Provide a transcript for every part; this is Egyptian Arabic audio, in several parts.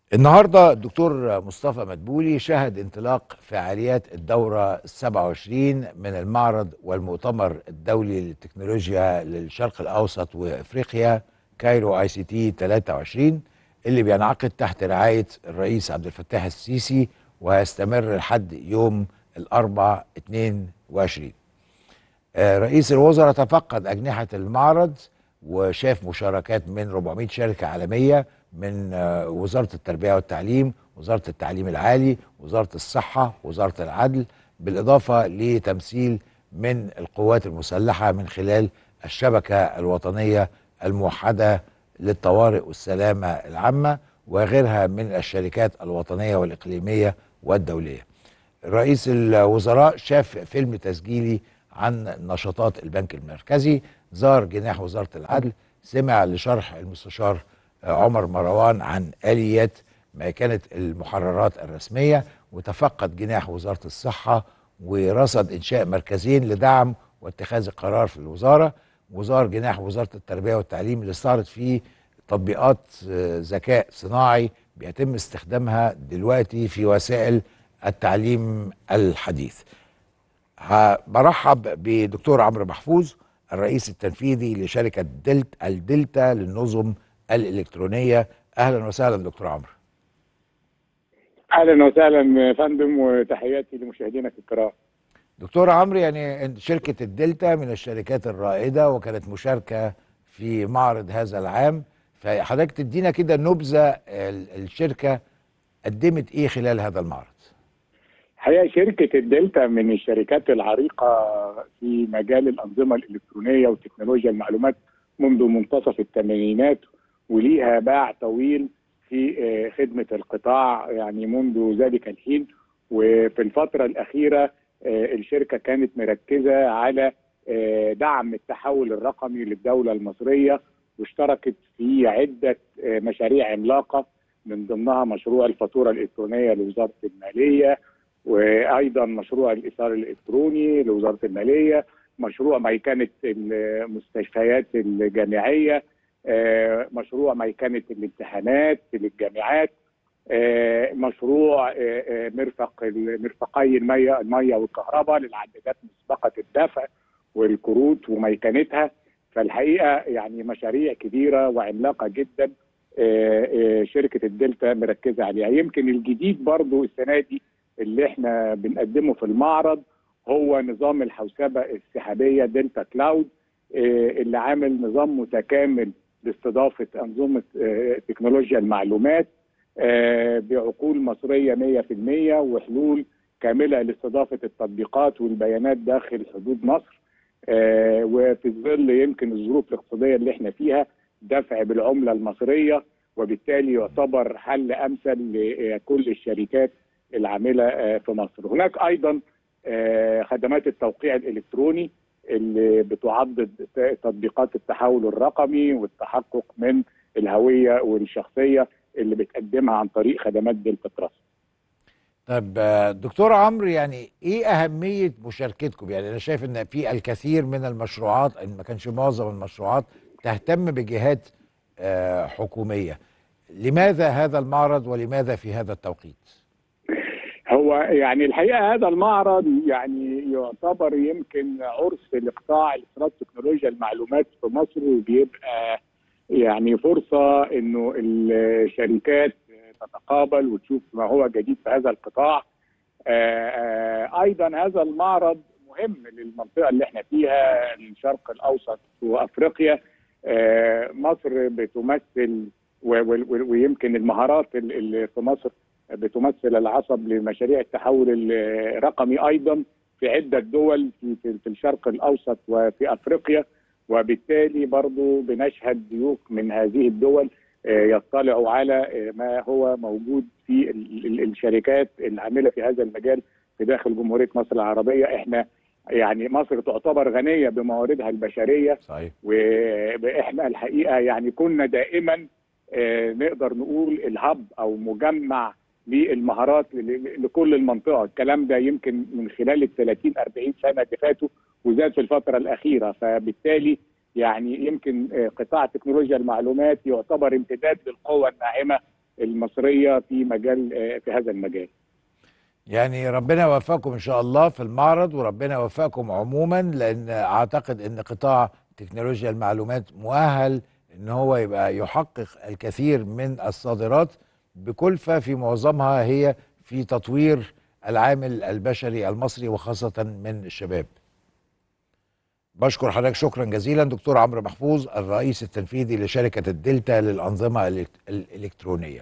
النهارده الدكتور مصطفى مدبولي شهد انطلاق فعاليات الدورة 27 من المعرض والمؤتمر الدولي للتكنولوجيا للشرق الأوسط وإفريقيا كايرو اي سي تي 23 اللي بينعقد تحت رعاية الرئيس عبد الفتاح السيسي وهيستمر لحد يوم الأربع 22 آه، رئيس الوزراء تفقد أجنحة المعرض وشاف مشاركات من 400 شركة عالمية من آه، وزارة التربية والتعليم وزارة التعليم العالي وزارة الصحة وزارة العدل بالإضافة لتمثيل من القوات المسلحة من خلال الشبكة الوطنية الموحدة للطوارئ والسلامة العامة وغيرها من الشركات الوطنية والإقليمية والدولية رئيس الوزراء شاف فيلم تسجيلي عن نشاطات البنك المركزي زار جناح وزارة العدل سمع لشرح المستشار عمر مروان عن آليات ما كانت المحررات الرسمية وتفقد جناح وزارة الصحة ورصد إنشاء مركزين لدعم واتخاذ القرار في الوزارة وزار جناح وزارة التربية والتعليم اللي استعرض فيه تطبيقات آه، ذكاء صناعي بيتم استخدامها دلوقتي في وسائل التعليم الحديث ه- برحب بدكتور عمرو محفوظ الرئيس التنفيذي لشركة دلت الدلتا للنظم الإلكترونية أهلا وسهلا دكتور عمرو اهلا وسهلا يا فندم وتحياتي لمشاهدينك الكرام دكتور عمرو يعني شركة الدلتا من الشركات الرائدة وكانت مشاركة في معرض هذا العام فحضرتك تدينا كده نبذة ال- الشركة قدمت ايه خلال هذا المعرض الحقيقه شركه الدلتا من الشركات العريقه في مجال الانظمه الالكترونيه وتكنولوجيا المعلومات منذ منتصف الثمانينات وليها باع طويل في آه، خدمه القطاع يعني منذ ذلك الحين وفي الفتره الاخيره آه، الشركه كانت مركزه على آه، دعم التحول الرقمي للدوله المصريه واشتركت في عده آه، مشاريع عملاقه من ضمنها مشروع الفاتوره الالكترونيه لوزاره الماليه وايضا مشروع الايصال الالكتروني لوزاره الماليه مشروع ميكنه المستشفيات الجامعيه آه، مشروع ميكنه الامتحانات للجامعات آه، مشروع آه، آه، مرفق مرفقي الميه الميه والكهرباء للعدادات مسبقه الدفع والكروت وميكنتها فالحقيقه يعني مشاريع كبيره وعملاقه جدا آه، آه، شركه الدلتا مركزه عليها يمكن الجديد برضو السنه دي اللي احنا بنقدمه في المعرض هو نظام الحوسبه السحابيه دلتا كلاود آه، اللي عامل نظام متكامل لاستضافه انظمه آه، تكنولوجيا المعلومات آه، بعقول مصريه 100% وحلول كامله لاستضافه التطبيقات والبيانات داخل حدود مصر آه، وفي ظل يمكن الظروف الاقتصاديه اللي احنا فيها دفع بالعمله المصريه وبالتالي يعتبر حل امثل لكل الشركات العامله آه، في مصر. هناك ايضا آه، خدمات التوقيع الالكتروني اللي بتعضد تطبيقات التحول الرقمي والتحقق من الهويه والشخصيه اللي بتقدمها عن طريق خدمات دلتا تراست. طب آه، دكتور عمرو يعني ايه اهميه مشاركتكم يعني انا شايف ان في الكثير من المشروعات ان ما كانش معظم المشروعات تهتم بجهات آه، حكوميه لماذا هذا المعرض ولماذا في هذا التوقيت هو يعني الحقيقه هذا المعرض يعني يعتبر يمكن عرس لقطاع الاتصالات تكنولوجيا المعلومات في مصر وبيبقى يعني فرصه انه الشركات تتقابل وتشوف ما هو جديد في هذا القطاع آه، آه، ايضا هذا المعرض مهم للمنطقه اللي احنا فيها الشرق الاوسط وافريقيا آه، مصر بتمثل و- و- و- ويمكن المهارات ال- اللي في مصر بتمثل العصب لمشاريع التحول الرقمي ايضا في عده دول في, في, في الشرق الاوسط وفي افريقيا وبالتالي برضو بنشهد ضيوف من هذه الدول آه، يطلعوا على آه، ما هو موجود في ال- ال- الشركات العامله في هذا المجال في داخل جمهوريه مصر العربيه احنا يعني مصر تعتبر غنيه بمواردها البشريه صحيح واحنا الحقيقه يعني كنا دائما آه، نقدر نقول الهب او مجمع للمهارات ل- ل- لكل المنطقه، الكلام ده يمكن من خلال ال 30 40 سنه اللي فاتوا وزاد في الفتره الاخيره فبالتالي يعني يمكن آه، قطاع تكنولوجيا المعلومات يعتبر امتداد للقوه الناعمه المصريه في مجال آه، في هذا المجال يعني ربنا يوفقكم ان شاء الله في المعرض وربنا يوفقكم عموما لان اعتقد ان قطاع تكنولوجيا المعلومات مؤهل ان هو يبقى يحقق الكثير من الصادرات بكلفه في معظمها هي في تطوير العامل البشري المصري وخاصه من الشباب. بشكر حضرتك شكرا جزيلا دكتور عمرو محفوظ الرئيس التنفيذي لشركه الدلتا للانظمه الإلكت- الالكترونيه.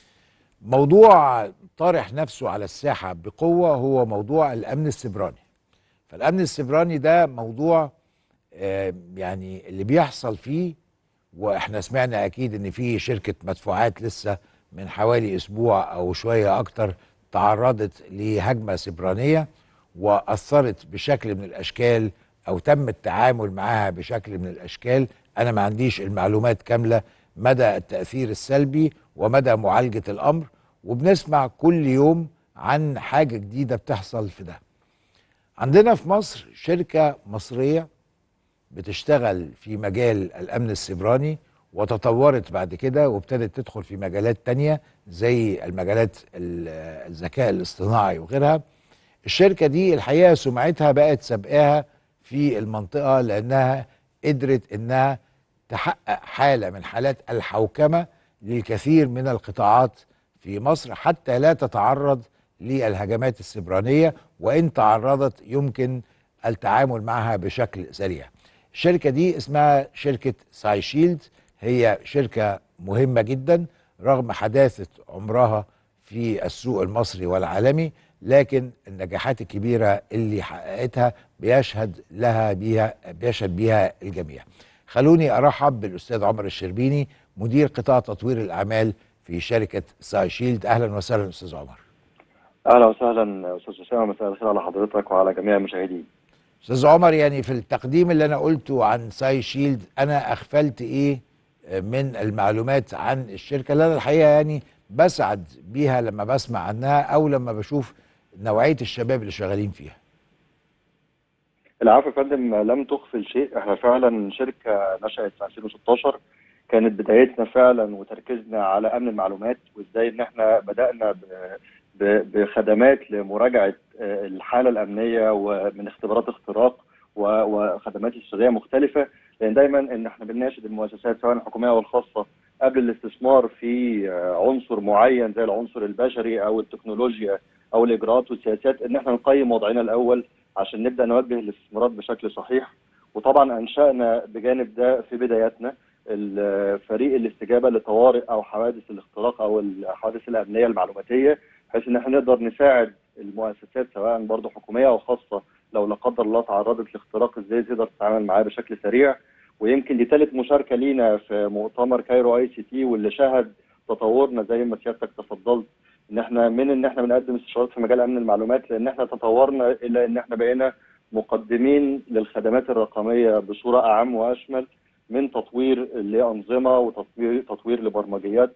موضوع طارح نفسه على الساحه بقوه هو موضوع الامن السيبراني. فالامن السيبراني ده موضوع آه، يعني اللي بيحصل فيه واحنا سمعنا اكيد ان في شركه مدفوعات لسه من حوالي اسبوع او شويه اكتر تعرضت لهجمه سيبرانيه واثرت بشكل من الاشكال او تم التعامل معها بشكل من الاشكال انا ما عنديش المعلومات كامله مدى التاثير السلبي ومدى معالجه الامر وبنسمع كل يوم عن حاجه جديده بتحصل في ده عندنا في مصر شركه مصريه بتشتغل في مجال الامن السيبراني وتطورت بعد كده وابتدت تدخل في مجالات تانية زي المجالات ال- الذكاء الاصطناعي وغيرها الشركة دي الحقيقة سمعتها بقت سابقاها في المنطقة لأنها قدرت أنها تحقق حالة من حالات الحوكمة للكثير من القطاعات في مصر حتى لا تتعرض للهجمات السيبرانية وإن تعرضت يمكن التعامل معها بشكل سريع الشركة دي اسمها شركة ساي شيلد هي شركة مهمة جدا رغم حداثة عمرها في السوق المصري والعالمي لكن النجاحات الكبيرة اللي حققتها بيشهد لها بيها بيشهد بيها الجميع خلوني أرحب بالأستاذ عمر الشربيني مدير قطاع تطوير الأعمال في شركة ساي شيلد أهلا وسهلا أستاذ عمر اهلا وسهلا استاذ اسامه مساء الخير على حضرتك وعلى جميع المشاهدين استاذ عمر يعني في التقديم اللي انا قلته عن ساي شيلد انا اغفلت ايه من المعلومات عن الشركه اللي انا الحقيقه يعني بسعد بيها لما بسمع عنها او لما بشوف نوعيه الشباب اللي شغالين فيها العفو يا فندم لم تغفل شيء احنا فعلا شركه نشأت في 2016 كانت بدايتنا فعلا وتركيزنا على امن المعلومات وازاي ان احنا بدانا ب- ب- بخدمات لمراجعه آه، الحاله الامنيه ومن اختبارات اختراق و- وخدمات استشاريه مختلفه لان دايما ان احنا بنناشد المؤسسات سواء الحكوميه او الخاصه قبل الاستثمار في آه، عنصر معين زي العنصر البشري او التكنولوجيا او الاجراءات والسياسات ان احنا نقيم وضعنا الاول عشان نبدا نوجه الاستثمارات بشكل صحيح وطبعا انشانا بجانب ده في بداياتنا ال- فريق الاستجابه لطوارئ او حوادث الاختراق او الحوادث الامنيه المعلوماتيه بحيث ان احنا نقدر نساعد المؤسسات سواء برضه حكوميه او خاصه لو لا قدر الله تعرضت لاختراق ازاي تقدر تتعامل معاه بشكل سريع ويمكن دي ثالث مشاركه لينا في مؤتمر كايرو اي سي تي واللي شهد تطورنا زي ما سيادتك تفضلت ان احنا من ان احنا بنقدم استشارات في مجال امن المعلومات لان احنا تطورنا الى ان احنا بقينا مقدمين للخدمات الرقميه بصوره اعم واشمل من تطوير لانظمه وتطوير تطوير لبرمجيات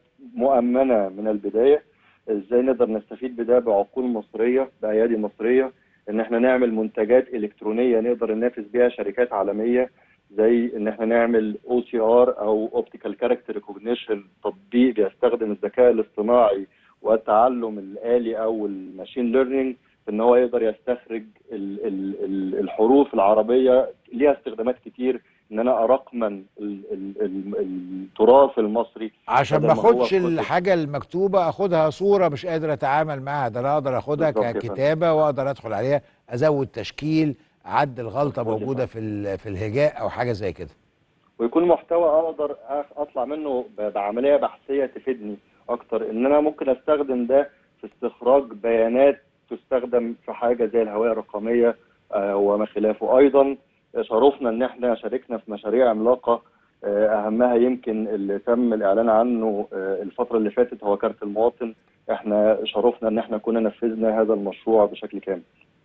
مؤمنه من البدايه ازاي نقدر نستفيد بده بعقول مصريه بايادي مصريه ان احنا نعمل منتجات الكترونيه نقدر ننافس بيها شركات عالميه زي ان احنا نعمل او سي ار او اوبتيكال كاركتر ريكوجنيشن تطبيق بيستخدم الذكاء الاصطناعي والتعلم الآلي أو الماشين ليرنينج في إن هو يقدر يستخرج ال ال ال الحروف العربية ليها استخدامات كتير إن أنا أرقمن ال ال ال التراث المصري عشان بدل ما ما هو اخدش كتب. الحاجه المكتوبه اخدها صوره مش قادر اتعامل معاها ده انا اقدر اخدها بالظبط يا فندم. ككتابه واقدر ادخل عليها ازود تشكيل اعدل غلطه مظبوط يا موجوده في ال- في الهجاء او حاجه زي كده ويكون محتوى اقدر أخ- اطلع منه ب- بعمليه بحثيه تفيدني اكتر ان انا ممكن استخدم ده في استخراج بيانات تستخدم في حاجه زي الهويه الرقميه آه، وما خلافه ايضا شرفنا ان احنا شاركنا في مشاريع عملاقه آه، اهمها يمكن اللي تم الاعلان عنه آه، الفتره اللي فاتت هو كارت المواطن احنا شرفنا ان احنا كنا نفذنا هذا المشروع بشكل كامل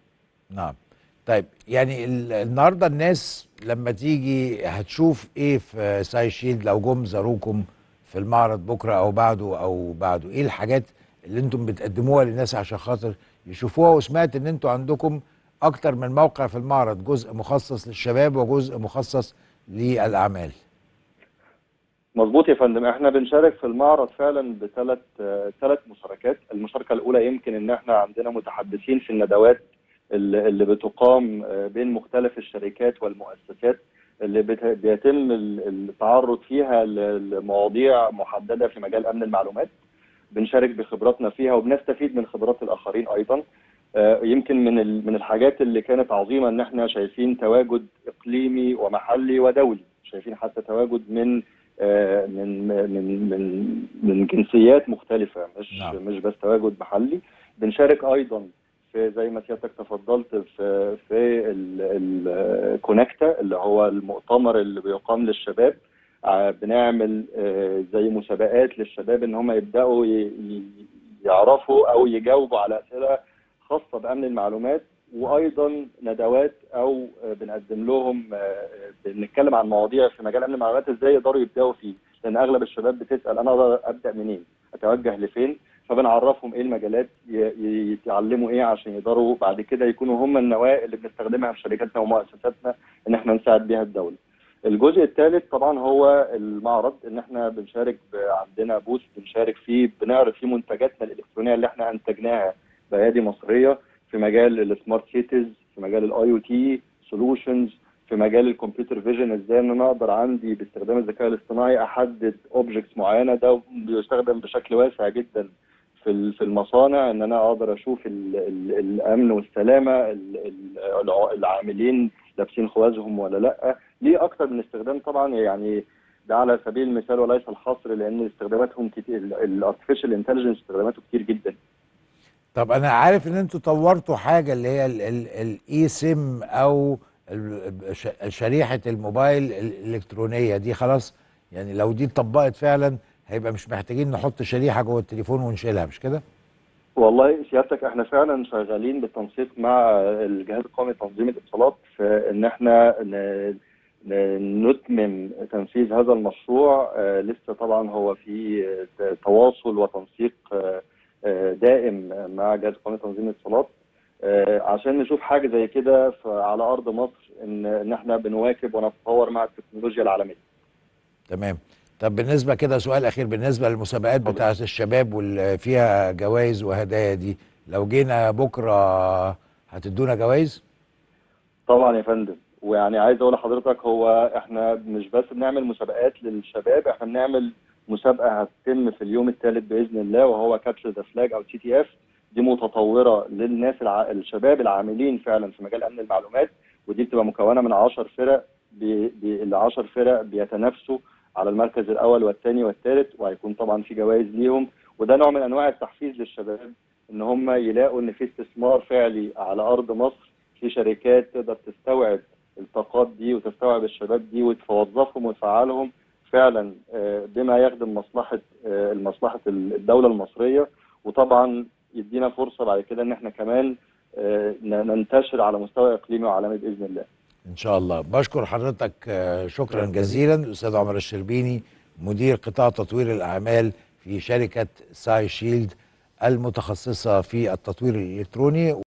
نعم طيب يعني ال- النهارده الناس لما تيجي هتشوف ايه في ساي شيلد لو جم زاروكم في المعرض بكره او بعده او بعده ايه الحاجات اللي انتم بتقدموها للناس عشان خاطر يشوفوها وسمعت ان انتم عندكم اكتر من موقع في المعرض جزء مخصص للشباب وجزء مخصص للاعمال مظبوط يا فندم احنا بنشارك في المعرض فعلا بثلاث ثلاث مشاركات المشاركه الاولى يمكن ان احنا عندنا متحدثين في الندوات اللي اللي بتقام آه، بين مختلف الشركات والمؤسسات اللي بت- بيتم ال- التعرض فيها ل- لمواضيع محدده في مجال امن المعلومات بنشارك بخبراتنا فيها وبنستفيد من خبرات الاخرين ايضا آه، يمكن من ال- من الحاجات اللي كانت عظيمه ان احنا شايفين تواجد اقليمي ومحلي ودولي شايفين حتى تواجد من آه، من من من من جنسيات مختلفه مش نعم. مش بس تواجد محلي بنشارك ايضا في زي ما سيادتك تفضلت في في الكونكتا اللي هو المؤتمر اللي بيقام للشباب آه، بنعمل آه، زي مسابقات للشباب ان هم يبداوا ي- ي- يعرفوا او يجاوبوا على اسئله خاصه بامن المعلومات وايضا ندوات او آه، بنقدم لهم آه، بنتكلم عن مواضيع في مجال امن المعلومات ازاي يقدروا يبداوا فيه لان اغلب الشباب بتسال انا اقدر ابدا منين اتوجه لفين فبنعرفهم ايه المجالات ي- ي- يتعلموا ايه عشان يقدروا بعد كده يكونوا هم النواة اللي بنستخدمها في شركاتنا ومؤسساتنا ان احنا نساعد بيها الدوله. الجزء الثالث طبعا هو المعرض ان احنا بنشارك ب- عندنا بوث بنشارك فيه بنعرض فيه منتجاتنا الالكترونيه اللي احنا انتجناها بايادي مصريه في مجال السمارت سيتيز في مجال الاي او تي سولوشنز في مجال الكمبيوتر فيجن ازاي ان انا اقدر عندي باستخدام الذكاء الاصطناعي احدد اوبجكتس معينه ده بيستخدم بشكل واسع جدا في ال- في المصانع ان انا اقدر اشوف ال ال الامن والسلامه ال- ال- الع- العاملين لابسين خوذهم ولا لا ليه اكتر من استخدام طبعا يعني ده على سبيل المثال وليس الحصر لان استخداماتهم كتير الارتفيشال انتليجنس استخداماته كتير جدا طب انا عارف ان انتوا طورتوا حاجه اللي هي الاي سيم او ال- ش- شريحه الموبايل الالكترونيه دي خلاص يعني لو دي اتطبقت فعلا هيبقى مش محتاجين نحط شريحه جوه التليفون ونشيلها مش كده؟ والله سيادتك احنا فعلا شغالين بالتنسيق مع الجهاز القومي لتنظيم الاتصالات في ان احنا ن- ن- نتمم تنفيذ هذا المشروع آه، لسه طبعا هو في آه، تواصل وتنسيق آه، آه، دائم مع جهاز القومي لتنظيم الاتصالات آه، عشان نشوف حاجه زي كده ف- على ارض مصر ان ان احنا بنواكب ونتطور مع التكنولوجيا العالميه تمام طب بالنسبه كده سؤال اخير بالنسبه للمسابقات اتفضل. بتاعه الشباب واللي فيها جوائز وهدايا دي لو جينا بكره هتدونا جوائز؟ طبعا يا فندم ويعني عايز اقول لحضرتك هو احنا مش بس بنعمل مسابقات للشباب احنا بنعمل مسابقه هتتم في اليوم الثالث باذن الله وهو كابتشر ذا فلاج او تي تي اف دي متطوره للناس الع... الشباب العاملين فعلا في مجال امن المعلومات ودي بتبقى مكونه من 10 فرق بي... بي... ال 10 فرق بيتنافسوا على المركز الاول والثاني والثالث وهيكون طبعا في جوائز ليهم وده نوع من انواع التحفيز للشباب ان هم يلاقوا ان في استثمار فعلي على ارض مصر في شركات تقدر تستوعب الطاقات دي وتستوعب الشباب دي وتوظفهم وتفعلهم فعلا آه، بما يخدم مصلحه آه، مصلحه الدوله المصريه وطبعا يدينا فرصه بعد كده ان احنا كمان آه، ننتشر على مستوى اقليمي وعالمي باذن الله. ان شاء الله بشكر حضرتك آه، شكرا جزيلا الاستاذ عمر الشربيني مدير قطاع تطوير الاعمال في شركه ساي شيلد المتخصصه في التطوير الالكتروني